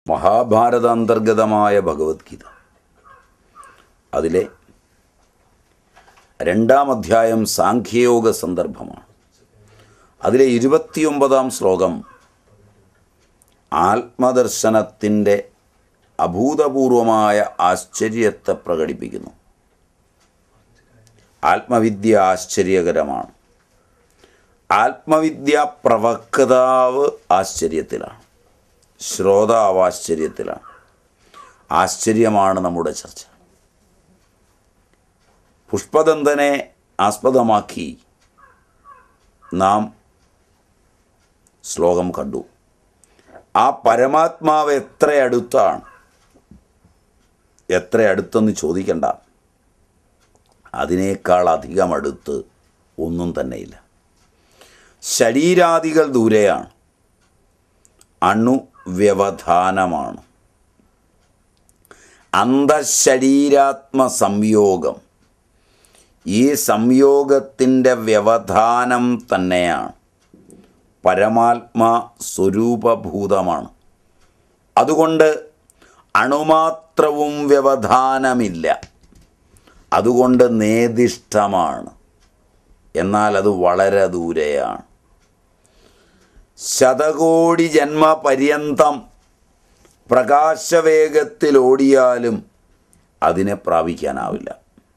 മഹാഭാരതാന്തർഗതമായ ഭഗവത്ഗീത അതിലെ രണ്ടാം അധ്യായം സാഖ്യയോഗ സന്ദർഭമാണ് അതിലെ ഇരുപത്തിയൊമ്പതാം ശ്ലോകം ആത്മദർശനത്തിൻ്റെ അഭൂതപൂർവമായ ആശ്ചര്യത്തെ പ്രകടിപ്പിക്കുന്നു ആത്മവിദ്യ ആശ്ചര്യകരമാണ് ആത്മവിദ്യ പ്രവക്താവ് ആശ്ചര്യത്തിലാണ് ശ്രോതാവ് ആശ്ചര്യത്തിലാണ് ആശ്ചര്യമാണ് നമ്മുടെ ചർച്ച പുഷ്പദന്തനെ ആസ്പദമാക്കി നാം ശ്ലോകം കണ്ടു ആ പരമാത്മാവ് എത്ര അടുത്താണ് എത്ര അടുത്തെന്ന് ചോദിക്കണ്ട അതിനേക്കാൾ അധികം അടുത്ത് ഒന്നും തന്നെയില്ല ശരീരാദികൾ ദൂരെയാണ് അണുവ്യവധാനമാണ് അന്തശരീരാത്മ സംയോഗം ഈ സംയോഗത്തിൻ്റെ വ്യവധാനം തന്നെയാണ് പരമാത്മാ സ്വരൂപഭൂതമാണ് അതുകൊണ്ട് അണുമാത്രവും വ്യവധാനമില്ല അതുകൊണ്ട് നേദിഷ്ടമാണ് എന്നാൽ അത് വളരെ ദൂരെയാണ് ശതകോടി ജന്മപര്യന്തം പ്രകാശവേഗത്തിൽ ഓടിയാലും അതിനെ പ്രാപിക്കാനാവില്ല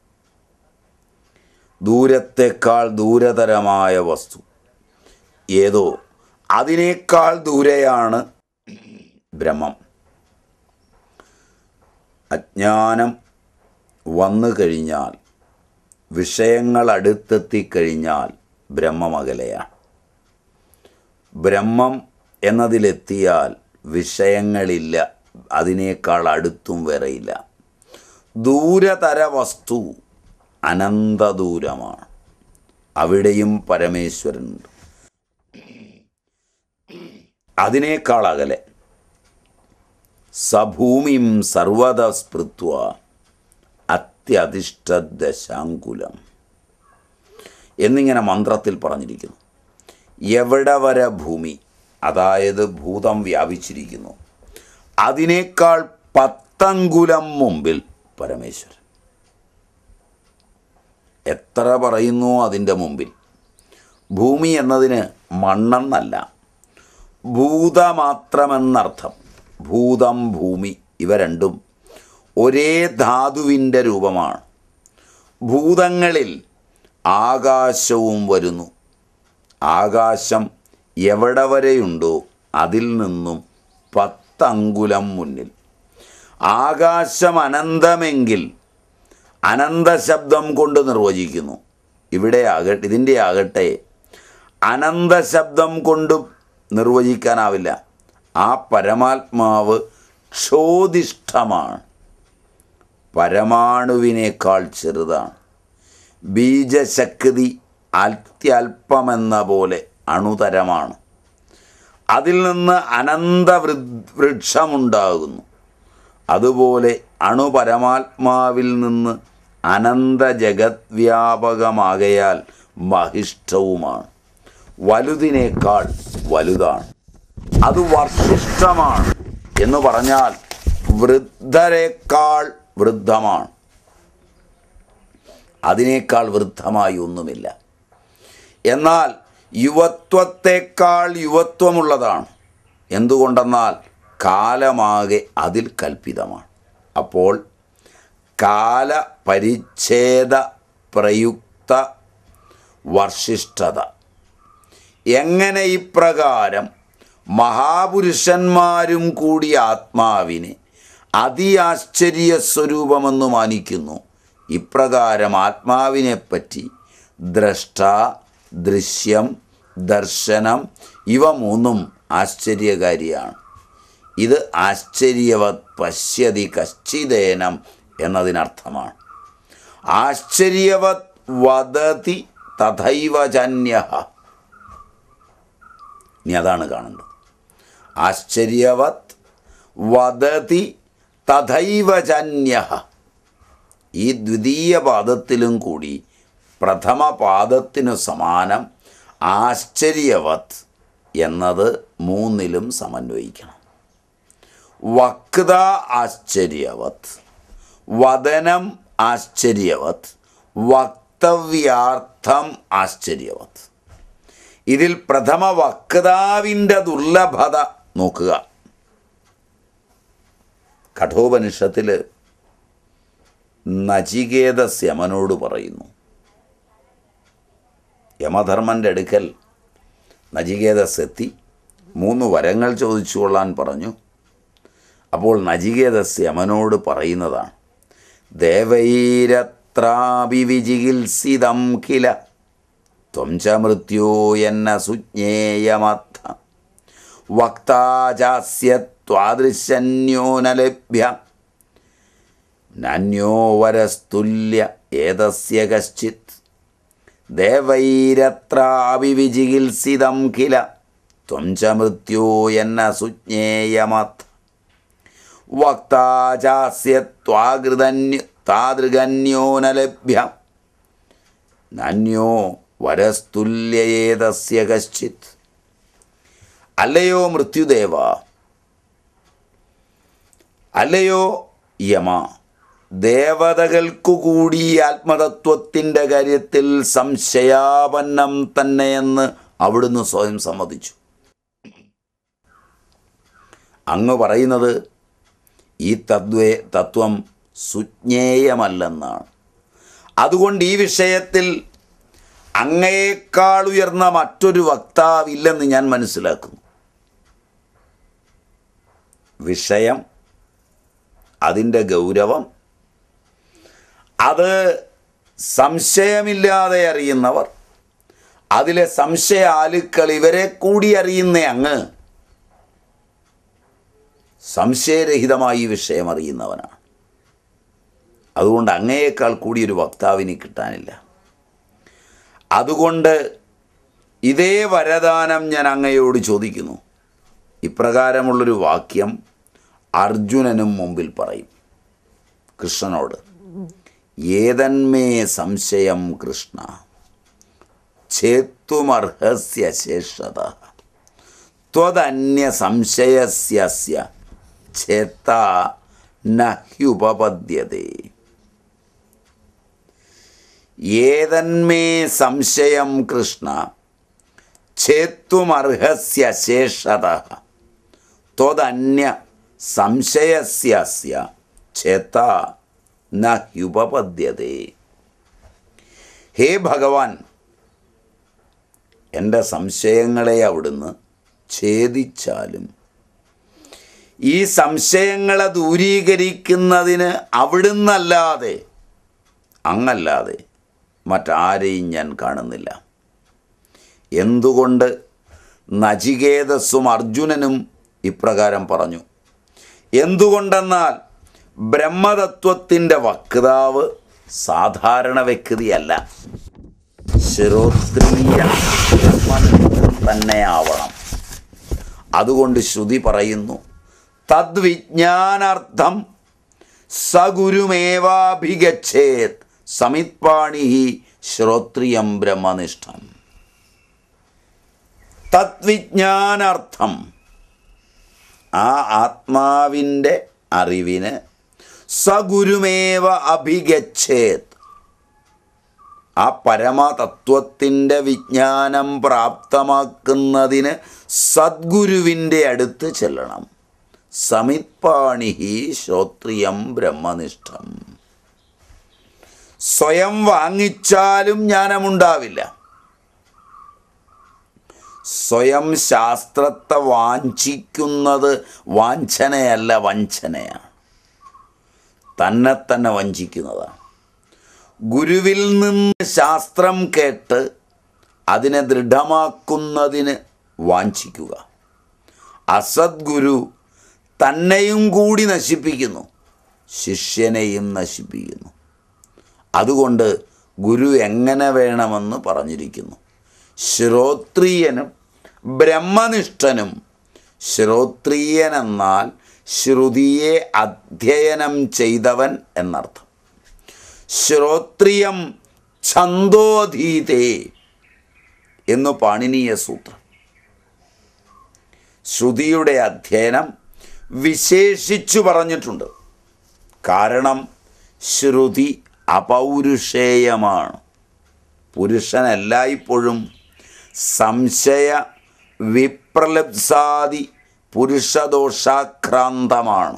ദൂരത്തെക്കാൾ ദൂരതരമായ വസ്തു ഏതോ അതിനേക്കാൾ ദൂരെയാണ് ബ്രഹ്മം അജ്ഞാനം വന്നു കഴിഞ്ഞാൽ വിഷയങ്ങൾ അടുത്തെത്തിക്കഴിഞ്ഞാൽ ബ്രഹ്മമകലയാണ് ബ്രഹ്മം എന്നതിലെത്തിയാൽ വിഷയങ്ങളില്ല അതിനേക്കാൾ അടുത്തും വരെയില്ല ദൂരതര വസ്തു അനന്തദൂരമാണ് അവിടെയും പരമേശ്വരനുണ്ട് അതിനേക്കാൾ അകലെ സഭൂമിം സർവത സ്പൃത്വ അത്യധിഷ്ഠദശാങ്കുലം എന്നിങ്ങനെ മന്ത്രത്തിൽ പറഞ്ഞിരിക്കുന്നു എവിടെ വരെ ഭൂമി അതായത് ഭൂതം വ്യാപിച്ചിരിക്കുന്നു അതിനേക്കാൾ പത്തങ്കുലം മുമ്പിൽ പരമേശ്വരൻ എത്ര പറയുന്നു അതിൻ്റെ മുമ്പിൽ ഭൂമി എന്നതിന് മണ്ണെന്നല്ല ഭൂതമാത്രമെന്നർത്ഥം ഭൂതം ഭൂമി ഇവ രണ്ടും ഒരേ ധാതുവിൻ്റെ രൂപമാണ് ഭൂതങ്ങളിൽ ആകാശവും വരുന്നു ആകാശം എവിടെ വരെയുണ്ടോ അതിൽ നിന്നും പത്തങ്കുലം മുന്നിൽ ആകാശം അനന്തമെങ്കിൽ അനന്തശബ്ദം കൊണ്ട് നിർവചിക്കുന്നു ഇവിടെ ആകട്ടെ ഇതിൻ്റെ ആകട്ടെ അനന്തശബ്ദം കൊണ്ട് നിർവചിക്കാനാവില്ല ആ പരമാത്മാവ് ക്ഷോദിഷ്ഠമാണ് പരമാണുവിനേക്കാൾ ചെറുതാണ് ബീജശക്തി അത്യല്പമെന്ന പോലെ അണുതരമാണ് അതിൽ നിന്ന് അനന്ത വൃക്ഷമുണ്ടാകുന്നു അതുപോലെ അണുപരമാത്മാവിൽ നിന്ന് അനന്ത ജഗത് മഹിഷ്ഠവുമാണ് വലുതിനേക്കാൾ വലുതാണ് അത് വർഷിഷ്ഠമാണ് എന്ന് പറഞ്ഞാൽ വൃദ്ധരേക്കാൾ വൃദ്ധമാണ് അതിനേക്കാൾ വൃദ്ധമായി ഒന്നുമില്ല എന്നാൽ യുവത്വത്തെക്കാൾ യുവത്വമുള്ളതാണ് എന്തുകൊണ്ടെന്നാൽ കാലമാകെ അതിൽ കൽപ്പിതമാണ് അപ്പോൾ കാലപരിച്ഛേദ പ്രയുക്ത വർഷിഷ്ഠത എങ്ങനെ ഇപ്രകാരം മഹാപുരുഷന്മാരും കൂടി ആത്മാവിനെ അതിയാശ്ചര്യ സ്വരൂപമെന്ന് മാനിക്കുന്നു ഇപ്രകാരം ആത്മാവിനെപ്പറ്റി ദ്രഷ്ട ദൃശ്യം ദർശനം ഇവ മൂന്നും ആശ്ചര്യകാരിയാണ് ഇത് ആശ്ചര്യവത് പശ്യതി കശ്ചിതേനം എന്നതിനർത്ഥമാണ് ആശ്ചര്യവത് വദതി തഥൈവ ജന്യ ഇനി അതാണ് കാണേണ്ടത് ആശ്ചര്യവത് വദതി തഥൈവ ജന്യ ഈ ദ്വിതീയ പാദത്തിലും കൂടി പ്രഥമ പാദത്തിനു സമാനം ആശ്ചര്യവത് എന്നത് മൂന്നിലും സമന്വയിക്കണം വക്ത ആശ്ചര്യവത് വദനം ആശ്ചര്യവത് വക്തവ്യാർത്ഥം ആശ്ചര്യവത് ഇതിൽ പ്രഥമ വക്താവിൻ്റെ ദുർലഭത നോക്കുക കഠോപനിഷത്തിൽ നചികേതസ് യമനോട് പറയുന്നു യമധർമ്മൻ്റെ അടുക്കൽ നചികേതസ് എത്തി മൂന്ന് വരങ്ങൾ ചോദിച്ചു കൊള്ളാൻ പറഞ്ഞു അപ്പോൾ നചികേതസ് യമനോട് പറയുന്നതാണ് ദേവൈരത്രാപി വിചികിത്സിതം കില ത്വം ച മൃത്യോ എന്ന സുജ്ഞേയമർത്ഥ വക്താചാസ്യത്വാദൃശന്യോ ന ലഭ്യ നാന്യോ വരസ്തുല്യ ഏതസ്യ കശ്ചിത് ദേവൈരത്രാപി വിചികിത്സിതം കില ത്വം ച മൃത്യോ എന്ന സുജ്ഞേയമർത്ഥ വക്താചാസ്യത്വാകൃതന്യ താതൃഗന്യോ ന ലഭ്യ നാന്യോ വരസ്തുല്യേതസ്യ കശ്ചിത് അല്ലയോ മൃത്യുദേവ അല്ലയോ യമ ദേവതകൾക്കു കൂടി ഈ ആത്മതത്വത്തിൻ്റെ കാര്യത്തിൽ സംശയാപന്നം തന്നെയെന്ന് അവിടുന്ന് സ്വയം സമ്മതിച്ചു അങ്ങ് പറയുന്നത് ഈ തത്വേ തത്വം സുജ്ഞേയമല്ലെന്നാണ് അതുകൊണ്ട് ഈ വിഷയത്തിൽ അങ്ങയേക്കാൾ ഉയർന്ന മറ്റൊരു വക്താവില്ലെന്ന് ഞാൻ മനസ്സിലാക്കുന്നു വിഷയം അതിൻ്റെ ഗൗരവം അത് സംശയമില്ലാതെ അറിയുന്നവർ അതിലെ സംശയ ആലുക്കൾ ഇവരെ കൂടി അറിയുന്ന അങ്ങ് സംശയരഹിതമായി ഈ വിഷയം അറിയുന്നവനാണ് അതുകൊണ്ട് അങ്ങയേക്കാൾ കൂടി ഒരു വക്താവിന് കിട്ടാനില്ല അതുകൊണ്ട് ഇതേ വരദാനം ഞാൻ അങ്ങയോട് ചോദിക്കുന്നു ഇപ്രകാരമുള്ളൊരു വാക്യം അർജുനനും മുമ്പിൽ പറയും കൃഷ്ണനോട് ഏതന്മേ സംശയം കൃഷ്ണ ചേത്തുമർഹസ്യ ശേഷത ത്വതന്യ സംശയസ്യ ചേത്ത നഹ്യുപപദ്യതേ ഏതന്മേ സംശയം കൃഷ്ണ ഛേത്തുമർഹസ്യ ശേഷത ത്വതന്യ സംശയസ്യ ചേത്ത നഹ്യുപപദ്യതേ ഹേ ഭഗവാൻ എൻ്റെ സംശയങ്ങളെ അവിടുന്ന് ഛേദിച്ചാലും ഈ സംശയങ്ങളെ ദൂരീകരിക്കുന്നതിന് അവിടുന്നല്ലാതെ അങ്ങല്ലാതെ മറ്റാരെയും ഞാൻ കാണുന്നില്ല എന്തുകൊണ്ട് നചികേതസ്സും അർജുനനും ഇപ്രകാരം പറഞ്ഞു എന്തുകൊണ്ടെന്നാൽ ബ്രഹ്മതത്വത്തിൻ്റെ വക്താവ് സാധാരണ വ്യക്തിയല്ല ശ്രോത്രീയ ബ്രഹ്മനിഷ്ഠൻ തന്നെ ആവണം അതുകൊണ്ട് ശ്രുതി പറയുന്നു തദ്വിജ്ഞാനാർത്ഥം സഗുരുമേവാഭിഗച്ഛേത് സമിത്പാണി ശ്രോത്രിയം ബ്രഹ്മനിഷ്ഠം തദ്വിജ്ഞാനാർത്ഥം ആ ആത്മാവിൻ്റെ അറിവിന് സഗുരുമേവ അഭിഗച്ഛേത് ആ പരമതത്വത്തിൻ്റെ വിജ്ഞാനം പ്രാപ്തമാക്കുന്നതിന് സദ്ഗുരുവിൻ്റെ അടുത്ത് ചെല്ലണം സമിത്പാണി ശ്രോത്രിയം ബ്രഹ്മനിഷ്ഠം സ്വയം വാങ്ങിച്ചാലും ജ്ഞാനമുണ്ടാവില്ല സ്വയം ശാസ്ത്രത്തെ വാഞ്ചിക്കുന്നത് വാഞ്ചനയല്ല വഞ്ചനയാണ് തന്നെ തന്നെ വഞ്ചിക്കുന്നതാണ് ഗുരുവിൽ നിന്ന് ശാസ്ത്രം കേട്ട് അതിനെ ദൃഢമാക്കുന്നതിന് വാഞ്ചിക്കുക അസദ്ഗുരു തന്നെയും കൂടി നശിപ്പിക്കുന്നു ശിഷ്യനെയും നശിപ്പിക്കുന്നു അതുകൊണ്ട് ഗുരു എങ്ങനെ വേണമെന്ന് പറഞ്ഞിരിക്കുന്നു ശ്രോത്രിയനും ബ്രഹ്മനിഷ്ഠനും ശ്രോത്രിയനെന്നാൽ ശ്രുതിയെ അധ്യയനം ചെയ്തവൻ എന്നർത്ഥം ശ്രോത്രിയം ഛന്തോധീതേ എന്നു പാണിനീയ സൂത്രം ശ്രുതിയുടെ അധ്യയനം വിശേഷിച്ചു പറഞ്ഞിട്ടുണ്ട് കാരണം ശ്രുതി അപൗരുഷേയമാണ് പുരുഷൻ എല്ലായ്പ്പോഴും സംശയ വിപ്രലബ്സാദി പുരുഷദോഷാക്രാന്തമാണ്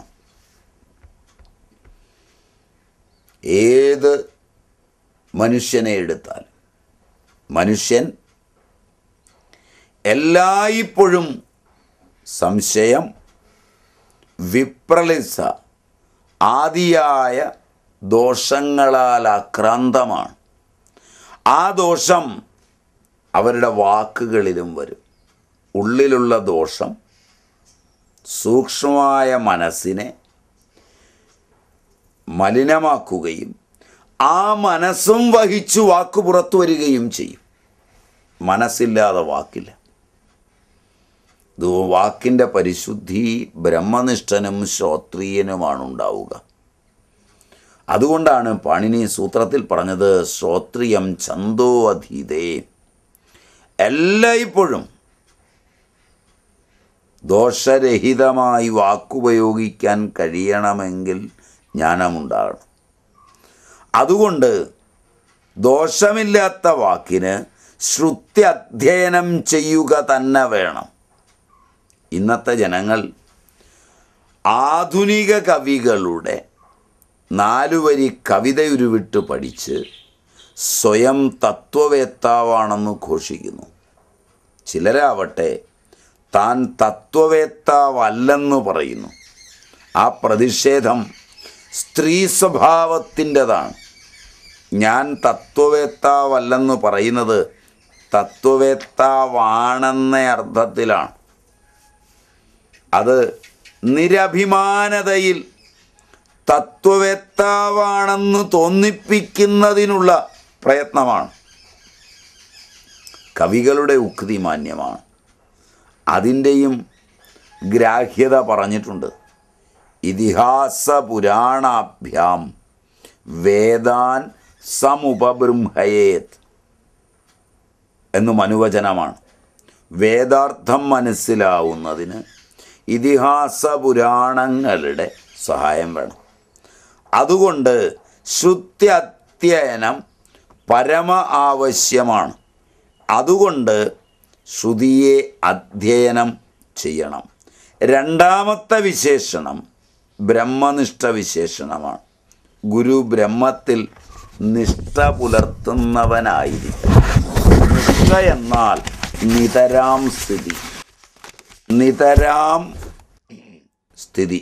ഏത് മനുഷ്യനെ എടുത്താൽ മനുഷ്യൻ എല്ലായ്പ്പോഴും സംശയം വിപ്രലിസ ആദിയായ ദോഷങ്ങളാൽ ആക്രാന്തമാണ് ആ ദോഷം അവരുടെ വാക്കുകളിലും വരും ഉള്ളിലുള്ള ദോഷം സൂക്ഷ്മമായ മനസ്സിനെ മലിനമാക്കുകയും ആ മനസ്സും വഹിച്ചു വാക്ക് പുറത്തു വരികയും ചെയ്യും മനസ്സില്ലാതെ വാക്കില്ല ഇത് വാക്കിൻ്റെ പരിശുദ്ധി ബ്രഹ്മനിഷ്ഠനും ശ്രോത്രീയനുമാണ് ഉണ്ടാവുക അതുകൊണ്ടാണ് പാണിനി സൂത്രത്തിൽ പറഞ്ഞത് ശ്രോത്രിയം ഛന്തോ അധീതേ എല്ലായ്പ്പോഴും ദോഷരഹിതമായി വാക്കുപയോഗിക്കാൻ കഴിയണമെങ്കിൽ ജ്ഞാനമുണ്ടാകണം അതുകൊണ്ട് ദോഷമില്ലാത്ത വാക്കിന് ശ്രുതി അധ്യയനം ചെയ്യുക തന്നെ വേണം ഇന്നത്തെ ജനങ്ങൾ ആധുനിക കവികളുടെ നാലുവരി കവിത ഉരുവിട്ട് പഠിച്ച് സ്വയം തത്വവേത്താവാണെന്ന് ഘോഷിക്കുന്നു ചിലരാവട്ടെ താൻ തത്വവേത്താവല്ലെന്ന് പറയുന്നു ആ പ്രതിഷേധം സ്ത്രീ സ്വഭാവത്തിൻ്റെതാണ് ഞാൻ തത്വവേത്താവല്ലെന്ന് പറയുന്നത് തത്വവേത്താവാണെന്ന അർത്ഥത്തിലാണ് അത് നിരഭിമാനതയിൽ തത്വവേത്താവാണെന്ന് തോന്നിപ്പിക്കുന്നതിനുള്ള പ്രയത്നമാണ് കവികളുടെ ഉക്തി മാന്യമാണ് അതിൻ്റെയും ഗ്രാഹ്യത പറഞ്ഞിട്ടുണ്ട് ഇതിഹാസ പുരാണാഭ്യാം വേദാൻ സമുപബൃംഹയേത് എന്ന് മനുവചനമാണ് വേദാർത്ഥം മനസ്സിലാവുന്നതിന് ഇതിഹാസ പുരാണങ്ങളുടെ സഹായം വേണം അതുകൊണ്ട് ശ്രുത്യധ്യയനം പരമ ആവശ്യമാണ് അതുകൊണ്ട് ശ്രുതിയെ അധ്യയനം ചെയ്യണം രണ്ടാമത്തെ വിശേഷണം ബ്രഹ്മനിഷ്ഠ വിശേഷണമാണ് ഗുരു ബ്രഹ്മത്തിൽ നിഷ്ഠ പുലർത്തുന്നവനായിരിക്കും നിഷ്ഠ എന്നാൽ നിതരാം സ്ഥിതി നിതരാം സ്ഥിതി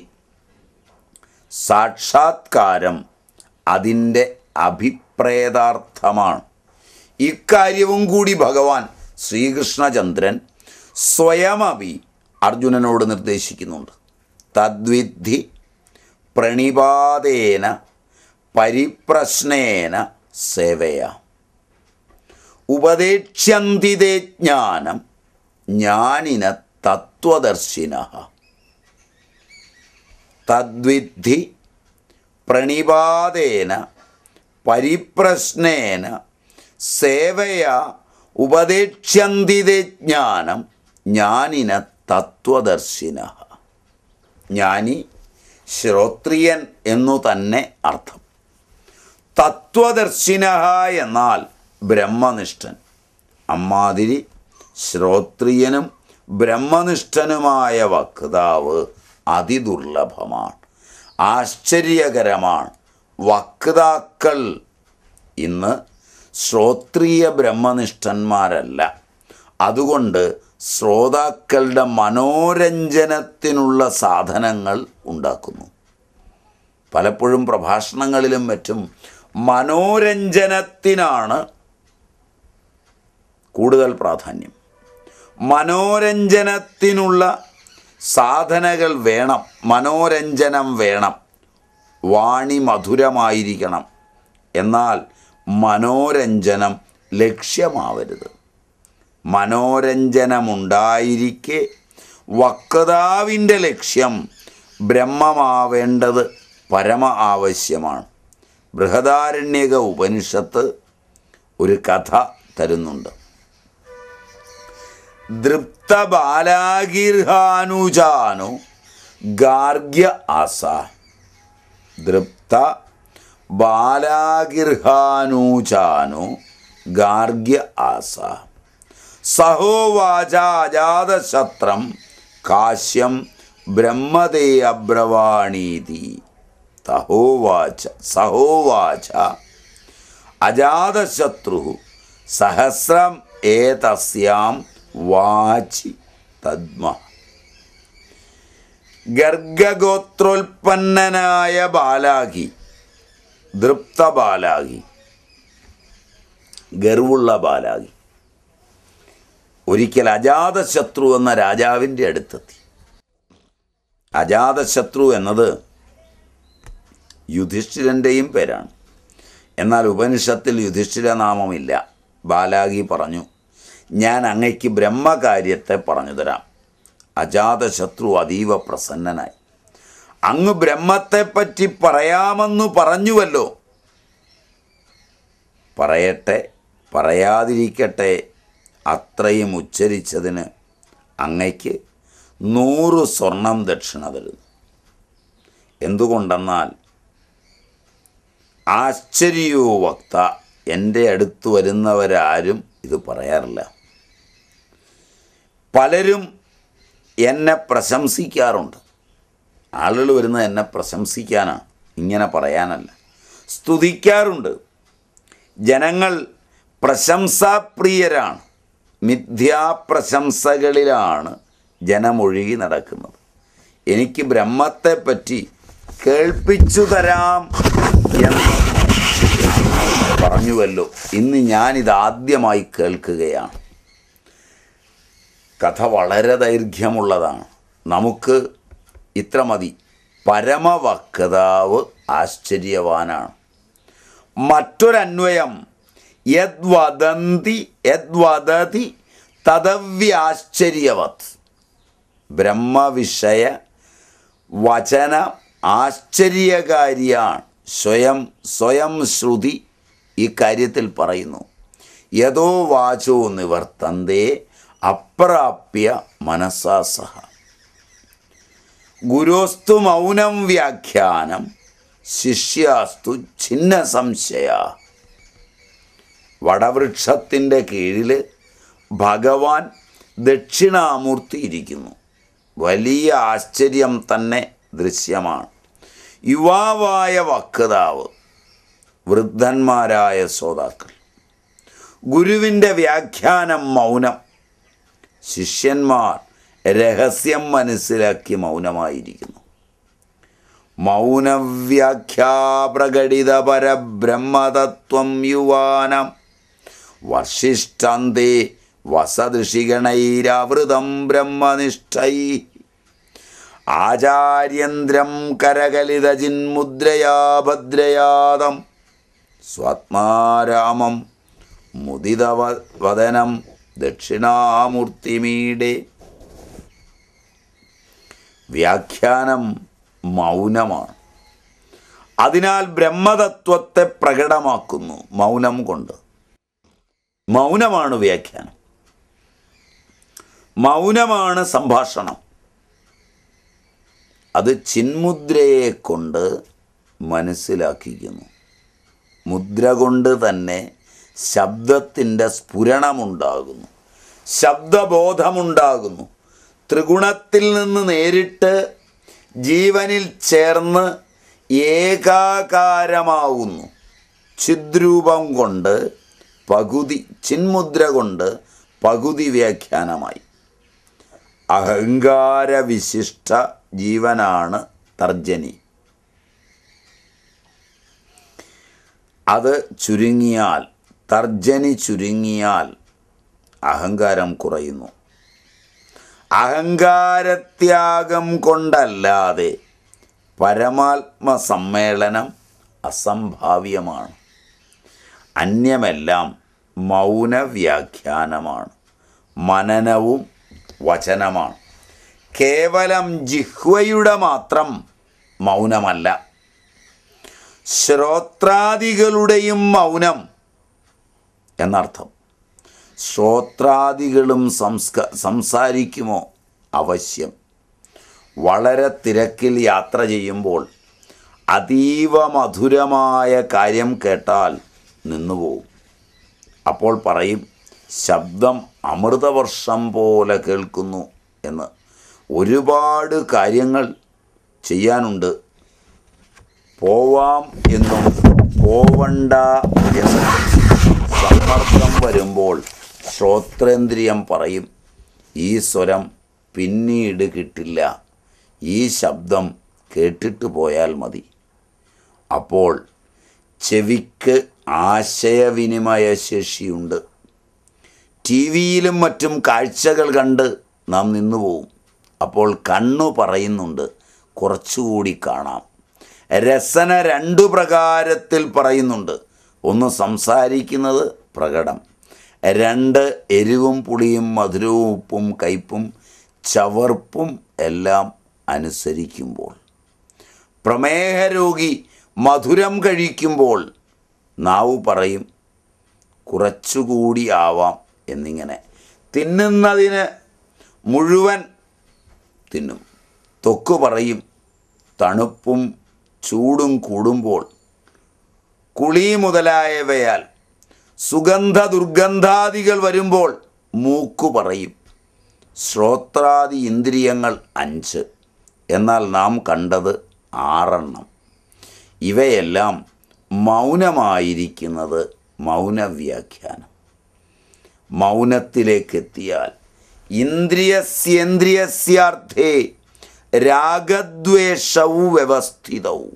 സാക്ഷാത്കാരം അതിൻ്റെ അഭിപ്രേതാർത്ഥമാണ് ഇക്കാര്യവും കൂടി ഭഗവാൻ ശ്രീകൃഷ്ണചന്ദ്രൻ സ്വയമപി അർജുനനോട് നിർദ്ദേശിക്കുന്നുണ്ട് തദ്വിദ്ധി പ്രണിപാതേന പരിപ്രശ്നേന സേവയ ഉപദേക്ഷ്യന്തിതേ ജ്ഞാനം ജ്ഞാനിന തത്വദർശിന തദ്വിദ്ധി പ്രണിപാതേന പരിപ്രശ്നേന സേവയ ഉപദേക്ഷ്യന്തിതേ ജ്ഞാനം ജ്ഞാനിന തത്വദർശിന ജ്ഞാനി ശ്രോത്രിയൻ എന്നു തന്നെ അർത്ഥം തത്വദർശിന എന്നാൽ ബ്രഹ്മനിഷ്ഠൻ അമ്മാതിരി ശ്രോത്രിയനും ബ്രഹ്മനിഷ്ഠനുമായ വക്താവ് അതിദുർലഭമാണ് ആശ്ചര്യകരമാണ് വക്താക്കൾ ഇന്ന് ശ്രോത്രിയ ബ്രഹ്മനിഷ്ഠന്മാരല്ല അതുകൊണ്ട് ശ്രോതാക്കളുടെ മനോരഞ്ജനത്തിനുള്ള സാധനങ്ങൾ ഉണ്ടാക്കുന്നു പലപ്പോഴും പ്രഭാഷണങ്ങളിലും മറ്റും മനോരഞ്ജനത്തിനാണ് കൂടുതൽ പ്രാധാന്യം മനോരഞ്ജനത്തിനുള്ള സാധനകൾ വേണം മനോരഞ്ജനം വേണം വാണി മധുരമായിരിക്കണം എന്നാൽ മനോരഞ്ജനം ലക്ഷ്യമാവരുത് മനോരഞ്ജനമുണ്ടായിരിക്കെ വക്താവിൻ്റെ ലക്ഷ്യം ബ്രഹ്മമാവേണ്ടത് പരമ ആവശ്യമാണ് ബൃഹദാരണ്യക ഉപനിഷത്ത് ഒരു കഥ തരുന്നുണ്ട് ദൃപ്ത ബാലാഗിർഹാനുജാനു ഗാർഗ്യ ആസ ദൃപ്ത ബാലാഗിർഹാനൂചാനു ഗാർഗ്യ ആസ സഹോവാച അജാതശത്രം കാശ്യം ബ്രഹ്മതേ അബ്രവാണീതി തഹോവാച സഹോവാച അജാതശത്രു സഹസ്രം ഏതസ്യാം വാചി തദ്മ ഗർഗഗോത്രോൽപ്പന്നനായ ബാലാഹി ദൃപ്ത ബാലാഹി ഗർവുള്ള ബാലാഹി ഒരിക്കൽ അജാതശത്രു എന്ന രാജാവിൻ്റെ അടുത്തെത്തി അജാതശത്രു എന്നത് യുധിഷ്ഠിരൻ്റെയും പേരാണ് എന്നാൽ ഉപനിഷത്തിൽ യുധിഷ്ഠിര നാമമില്ല ബാലാഗി പറഞ്ഞു ഞാൻ അങ്ങയ്ക്ക് ബ്രഹ്മകാര്യത്തെ പറഞ്ഞു തരാം അജാതശത്രു അതീവ പ്രസന്നനായി അങ്ങ് ബ്രഹ്മത്തെപ്പറ്റി പറയാമെന്നു പറഞ്ഞുവല്ലോ പറയട്ടെ പറയാതിരിക്കട്ടെ അത്രയും ഉച്ചരിച്ചതിന് അങ്ങയ്ക്ക് നൂറ് സ്വർണം ദക്ഷിണ തരുന്നു എന്തുകൊണ്ടെന്നാൽ ആശ്ചര്യോ വക്ത എൻ്റെ അടുത്ത് വരുന്നവരാരും ഇത് പറയാറില്ല പലരും എന്നെ പ്രശംസിക്കാറുണ്ട് ആളുകൾ വരുന്നത് എന്നെ പ്രശംസിക്കാനാണ് ഇങ്ങനെ പറയാനല്ല സ്തുതിക്കാറുണ്ട് ജനങ്ങൾ പ്രശംസാപ്രിയരാണ് മിഥ്യാപ്രശംസകളിലാണ് ജനമൊഴുകി നടക്കുന്നത് എനിക്ക് ബ്രഹ്മത്തെപ്പറ്റി കേൾപ്പിച്ചു തരാം എന്ന് പറഞ്ഞുവല്ലോ ഇന്ന് ഞാനിത് ആദ്യമായി കേൾക്കുകയാണ് കഥ വളരെ ദൈർഘ്യമുള്ളതാണ് നമുക്ക് ഇത്ര മതി പരമവക്താവ് ആശ്ചര്യവാനാണ് മറ്റൊരന്വയം യദ്വദന്തി യദ്വദതി തദവ്യാശ്ചര്യവത് ബ്രഹ്മവിഷയ വചന ആശ്ചര്യകാരിയാണ് സ്വയം സ്വയം ശ്രുതി ഈ കാര്യത്തിൽ പറയുന്നു യഥോ വാചോ നിവർത്തന്തേ അപ്രാപ്യ മനസാ സഹ ഗുരോസ്തു മൗനം വ്യാഖ്യാനം ശിഷ്യാസ്തു ഛിന്ന സംശയ വടവൃക്ഷത്തിൻ്റെ കീഴിൽ ഭഗവാൻ ദക്ഷിണാമൂർത്തി ഇരിക്കുന്നു വലിയ ആശ്ചര്യം തന്നെ ദൃശ്യമാണ് യുവാവായ വക്താവ് വൃദ്ധന്മാരായ ശ്രോതാക്കൾ ഗുരുവിൻ്റെ വ്യാഖ്യാനം മൗനം ശിഷ്യന്മാർ രഹസ്യം മനസ്സിലാക്കി മൗനമായിരിക്കുന്നു മൗനവ്യാഖ്യാപ്രകടിത പരബ്രഹ്മതത്വം യുവാനം വർഷിഷ്ഠന്തേ വസദൃഷിഗണൈരാവൃതം ബ്രഹ്മനിഷ്ഠൈ ആചാര്യന്ദ്രം കരകലിതചിന്മുദ്രയാ ഭദ്രയാദം സ്വാത്മാരാമം മുദിതവദനം ദക്ഷിണാമൂർത്തിമീടെ വ്യാഖ്യാനം മൗനമാണ് അതിനാൽ ബ്രഹ്മതത്വത്തെ പ്രകടമാക്കുന്നു മൗനം കൊണ്ട് മൗനമാണ് വ്യാഖ്യാനം മൗനമാണ് സംഭാഷണം അത് ചിന്മുദ്രയെ കൊണ്ട് മനസ്സിലാക്കിക്കുന്നു മുദ്ര കൊണ്ട് തന്നെ ശബ്ദത്തിൻ്റെ സ്ഫുരണമുണ്ടാകുന്നു ശബ്ദബോധമുണ്ടാകുന്നു ത്രിഗുണത്തിൽ നിന്ന് നേരിട്ട് ജീവനിൽ ചേർന്ന് ഏകാകാരമാവുന്നു ചിദ്രൂപം കൊണ്ട് പകുതി ചിന്മുദ്ര കൊണ്ട് പകുതി വ്യാഖ്യാനമായി അഹങ്കാരവിശിഷ്ട ജീവനാണ് തർജനി അത് ചുരുങ്ങിയാൽ തർജനി ചുരുങ്ങിയാൽ അഹങ്കാരം കുറയുന്നു അഹങ്കാരത്യാഗം കൊണ്ടല്ലാതെ പരമാത്മ സമ്മേളനം അസംഭാവ്യമാണ് അന്യമെല്ലാം മൗനവ്യാഖ്യാനമാണ് മനനവും വചനമാണ് കേവലം ജിഹ്വയുടെ മാത്രം മൗനമല്ല ശ്രോത്രാദികളുടെയും മൗനം എന്നർത്ഥം ശ്രോത്രാദികളും സംസ്ക സംസാരിക്കുമോ അവശ്യം വളരെ തിരക്കിൽ യാത്ര ചെയ്യുമ്പോൾ അതീവ മധുരമായ കാര്യം കേട്ടാൽ നിന്നുപോകും അപ്പോൾ പറയും ശബ്ദം അമൃതവർഷം പോലെ കേൾക്കുന്നു എന്ന് ഒരുപാട് കാര്യങ്ങൾ ചെയ്യാനുണ്ട് പോവാം എന്നും പോവണ്ട എന്നും സമ്മർദ്ദം വരുമ്പോൾ ശ്രോത്രേന്ദ്രിയം പറയും ഈ സ്വരം പിന്നീട് കിട്ടില്ല ഈ ശബ്ദം കേട്ടിട്ട് പോയാൽ മതി അപ്പോൾ ചെവിക്ക് ആശയവിനിമയ ശേഷിയുണ്ട് ടി വിയിലും മറ്റും കാഴ്ചകൾ കണ്ട് നാം നിന്നുപോകും അപ്പോൾ കണ്ണു പറയുന്നുണ്ട് കുറച്ചുകൂടി കാണാം രസന രണ്ടു പ്രകാരത്തിൽ പറയുന്നുണ്ട് ഒന്ന് സംസാരിക്കുന്നത് പ്രകടം രണ്ട് എരിവും പുളിയും മധുരവും ഉപ്പും കയ്പും ചവർപ്പും എല്ലാം അനുസരിക്കുമ്പോൾ പ്രമേഹ രോഗി മധുരം കഴിക്കുമ്പോൾ നാവ് പറയും കുറച്ചുകൂടി ആവാം എന്നിങ്ങനെ തിന്നുന്നതിന് മുഴുവൻ തിന്നും തൊക്ക് പറയും തണുപ്പും ചൂടും കൂടുമ്പോൾ കുളി മുതലായവയാൽ സുഗന്ധ ദുർഗന്ധാദികൾ വരുമ്പോൾ മൂക്കു പറയും ശ്രോത്രാദി ഇന്ദ്രിയങ്ങൾ അഞ്ച് എന്നാൽ നാം കണ്ടത് ആറെണ്ണം ഇവയെല്ലാം മൗനമായിരിക്കുന്നത് മൗനവ്യാഖ്യാനം മൗനത്തിലേക്കെത്തിയാൽ ഇന്ദ്രിയസ്യേന്ദ്രിയസ്യാർത്ഥേ രാഗദ്വേഷവും വ്യവസ്ഥിതവും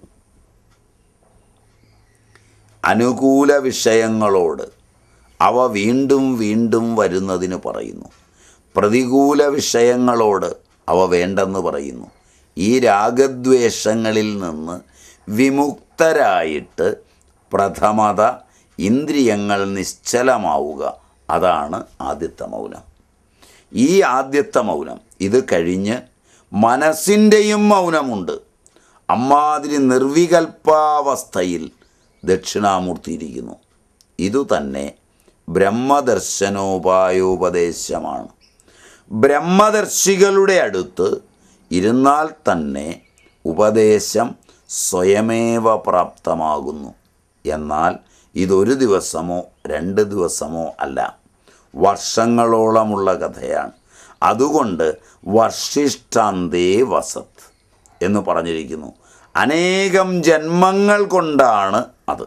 അനുകൂല വിഷയങ്ങളോട് അവ വീണ്ടും വീണ്ടും വരുന്നതിന് പറയുന്നു പ്രതികൂല വിഷയങ്ങളോട് അവ വേണ്ടെന്ന് പറയുന്നു ഈ രാഗദ്വേഷങ്ങളിൽ നിന്ന് വിമുക്തരായിട്ട് പ്രഥമത ഇന്ദ്രിയങ്ങൾ നിശ്ചലമാവുക അതാണ് ആദ്യത്തെ മൗനം ഈ ആദ്യത്തെ മൗനം ഇത് കഴിഞ്ഞ് മനസ്സിൻ്റെയും മൗനമുണ്ട് അമ്മാതിരി നിർവികൽപ്പാവസ്ഥയിൽ ദക്ഷിണാമൂർത്തി ഇതുതന്നെ ബ്രഹ്മദർശനോപായോപദേശമാണ് ബ്രഹ്മദർശികളുടെ അടുത്ത് ഇരുന്നാൽ തന്നെ ഉപദേശം സ്വയമേവ പ്രാപ്തമാകുന്നു എന്നാൽ ഇതൊരു ദിവസമോ രണ്ട് ദിവസമോ അല്ല വർഷങ്ങളോളമുള്ള കഥയാണ് അതുകൊണ്ട് വർഷിഷ്ടാന്തേ വസത് എന്ന് പറഞ്ഞിരിക്കുന്നു അനേകം ജന്മങ്ങൾ കൊണ്ടാണ് അത്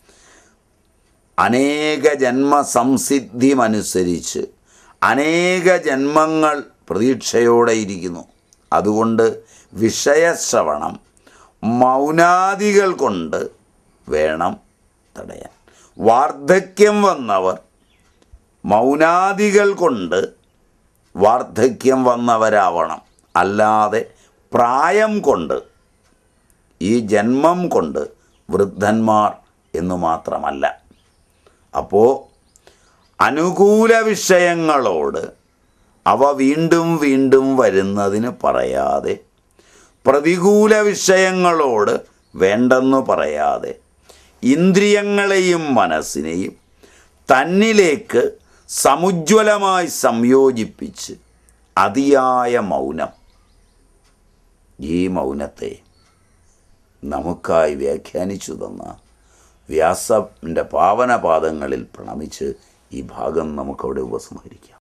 അനേക ജന്മ സംസിദ്ധിമനുസരിച്ച് അനേക ജന്മങ്ങൾ പ്രതീക്ഷയോടെ ഇരിക്കുന്നു അതുകൊണ്ട് വിഷയശ്രവണം മൗനാദികൾ കൊണ്ട് വേണം തടയാൻ വാർദ്ധക്യം വന്നവർ മൗനാദികൾ കൊണ്ട് വാർദ്ധക്യം വന്നവരാവണം അല്ലാതെ പ്രായം കൊണ്ട് ഈ ജന്മം കൊണ്ട് വൃദ്ധന്മാർ എന്നു മാത്രമല്ല അപ്പോൾ അനുകൂല വിഷയങ്ങളോട് അവ വീണ്ടും വീണ്ടും വരുന്നതിന് പറയാതെ പ്രതികൂല വിഷയങ്ങളോട് വേണ്ടെന്ന് പറയാതെ ഇന്ദ്രിയങ്ങളെയും മനസ്സിനെയും തന്നിലേക്ക് സമുജ്വലമായി സംയോജിപ്പിച്ച് അതിയായ മൗനം ഈ മൗനത്തെ നമുക്കായി വ്യാഖ്യാനിച്ചു തന്ന വ്യാസൻ്റെ പാവനപാദങ്ങളിൽ പ്രണമിച്ച് ഈ ഭാഗം നമുക്കവിടെ ഉപസംഹരിക്കാം